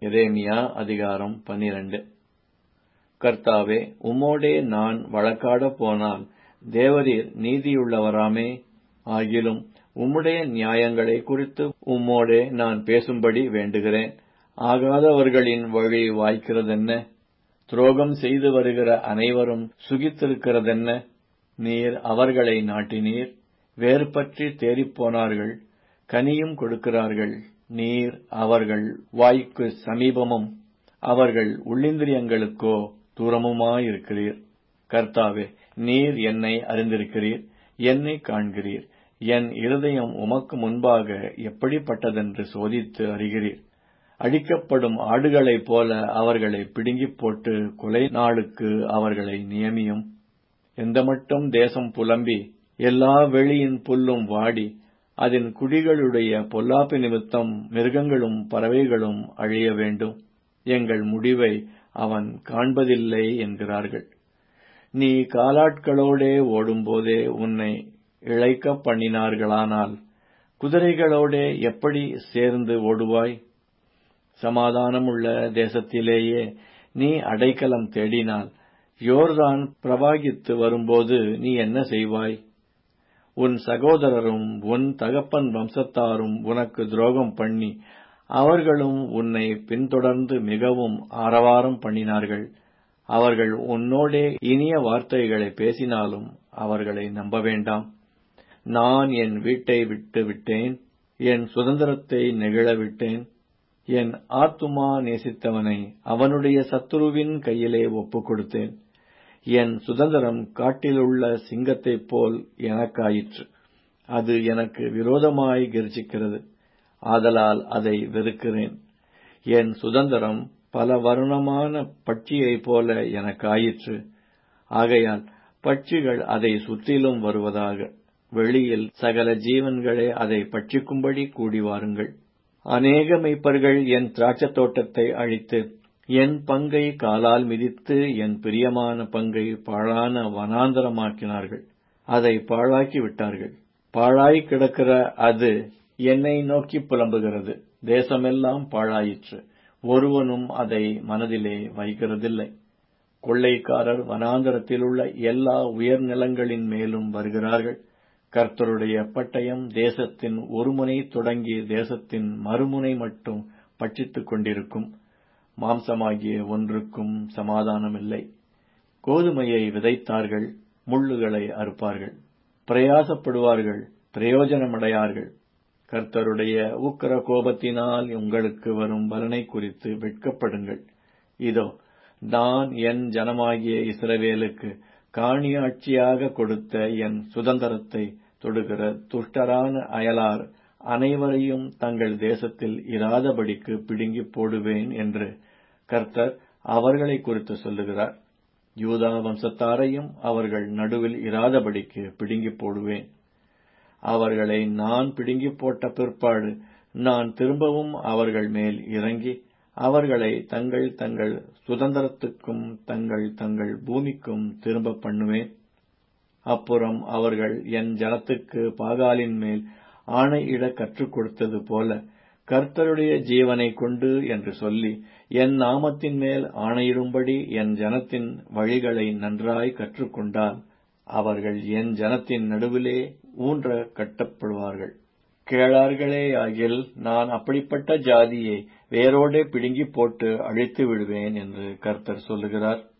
எரேமியா அதிகாரம் பனிரண்டு கர்த்தாவே உம்மோடே நான் வழக்காடப் போனால் தேவரீர் நீதியுள்ளவராமே ஆகிலும் உம்முடைய நியாயங்களை குறித்து உம்மோடே நான் பேசும்படி வேண்டுகிறேன் ஆகாதவர்களின் வழி வாய்க்கிறதென்ன துரோகம் செய்து வருகிற அனைவரும் சுகித்திருக்கிறதென்ன நீர் அவர்களை நாட்டினீர் வேறு பற்றி தேறிப்போனார்கள் கனியும் கொடுக்கிறார்கள் நீர் அவர்கள் வாய்க்கு சமீபமும் அவர்கள் உள்ளிந்திரியங்களுக்கோ தூரமுமாயிருக்கிறீர் கர்த்தாவே நீர் என்னை அறிந்திருக்கிறீர் என்னை காண்கிறீர் என் இருதயம் உமக்கு முன்பாக எப்படிப்பட்டதென்று சோதித்து அறிகிறீர் அடிக்கப்படும் ஆடுகளைப் போல அவர்களை பிடுங்கிப் போட்டு கொலை நாளுக்கு அவர்களை நியமியும் எந்த மட்டும் தேசம் புலம்பி எல்லா வெளியின் புல்லும் வாடி அதன் குடிகளுடைய பொல்லாப்பு நிமித்தம் மிருகங்களும் பறவைகளும் அழிய வேண்டும் எங்கள் முடிவை அவன் காண்பதில்லை என்கிறார்கள் நீ காலாட்களோடே ஓடும்போதே உன்னை இழைக்க பண்ணினார்களானால் குதிரைகளோடே எப்படி சேர்ந்து ஓடுவாய் சமாதானமுள்ள தேசத்திலேயே நீ அடைக்கலம் தேடினால் யோர்தான் பிரவாகித்து வரும்போது நீ என்ன செய்வாய் உன் சகோதரரும் உன் தகப்பன் வம்சத்தாரும் உனக்கு துரோகம் பண்ணி அவர்களும் உன்னை பின்தொடர்ந்து மிகவும் ஆரவாரம் பண்ணினார்கள் அவர்கள் உன்னோடே இனிய வார்த்தைகளை பேசினாலும் அவர்களை நம்ப வேண்டாம் நான் என் வீட்டை விட்டு விட்டேன் என் சுதந்திரத்தை நெகிழ விட்டேன் என் ஆத்துமா நேசித்தவனை அவனுடைய சத்துருவின் கையிலே ஒப்புக் கொடுத்தேன் என் சுதந்திரம் காட்டிலுள்ள சிங்கத்தைப் போல் எனக்காயிற்று அது எனக்கு விரோதமாய் கெர்ச்சிக்கிறது ஆதலால் அதை வெறுக்கிறேன் என் சுதந்திரம் பல வருணமான பட்சியைப் போல எனக்காயிற்று ஆகையால் பட்சிகள் அதை சுற்றிலும் வருவதாக வெளியில் சகல ஜீவன்களே அதை பட்சிக்கும்படி கூடி வாருங்கள் அநேக மெய்ப்பர்கள் என் திராட்சத் தோட்டத்தை அழித்து என் பங்கை காலால் மிதித்து என் பிரியமான பங்கை பாழான வனாந்தரமாக்கினார்கள் அதை பாழாக்கி விட்டார்கள் பாழாய் கிடக்கிற அது என்னை நோக்கி புலம்புகிறது தேசமெல்லாம் பாழாயிற்று ஒருவனும் அதை மனதிலே வைக்கிறதில்லை கொள்ளைக்காரர் வனாந்தரத்திலுள்ள எல்லா உயர்நிலங்களின் மேலும் வருகிறார்கள் கர்த்தருடைய பட்டயம் தேசத்தின் ஒரு முனை தொடங்கி தேசத்தின் மறுமுனை மட்டும் பட்சித்துக் கொண்டிருக்கும் மாம்சமாகிய ஒன்றுக்கும் சமாதானமில்லை கோதுமையை விதைத்தார்கள் முள்ளுகளை அறுப்பார்கள் பிரயாசப்படுவார்கள் பிரயோஜனமடையார்கள் கர்த்தருடைய உக்கர கோபத்தினால் உங்களுக்கு வரும் பலனை குறித்து வெட்கப்படுங்கள் இதோ நான் என் ஜனமாகிய இஸ்ரவேலுக்கு காணியாட்சியாக கொடுத்த என் சுதந்திரத்தை தொடுகிற துஷ்டரான அயலார் அனைவரையும் தங்கள் தேசத்தில் இராதபடிக்கு பிடுங்கி போடுவேன் என்று கர்த்தர் அவர்களை குறித்து சொல்லுகிறார் யூதா வம்சத்தாரையும் அவர்கள் நடுவில் இராதபடிக்கு பிடுங்கி போடுவேன் அவர்களை நான் பிடுங்கி போட்ட பிற்பாடு நான் திரும்பவும் அவர்கள் மேல் இறங்கி அவர்களை தங்கள் தங்கள் சுதந்திரத்துக்கும் தங்கள் தங்கள் பூமிக்கும் திரும்ப பண்ணுவேன் அப்புறம் அவர்கள் என் ஜனத்துக்கு பாகாலின் மேல் ஆணையிட கற்றுக் கொடுத்தது போல கர்த்தருடைய ஜீவனை கொண்டு என்று சொல்லி என் நாமத்தின் மேல் ஆணையிடும்படி என் ஜனத்தின் வழிகளை நன்றாய் கற்றுக்கொண்டால் அவர்கள் என் ஜனத்தின் நடுவிலே ஊன்ற கட்டப்படுவார்கள் கேளார்களே ஆகில் நான் அப்படிப்பட்ட ஜாதியை வேரோடே பிடுங்கி போட்டு அழித்து விடுவேன் என்று கர்த்தர் சொல்லுகிறார்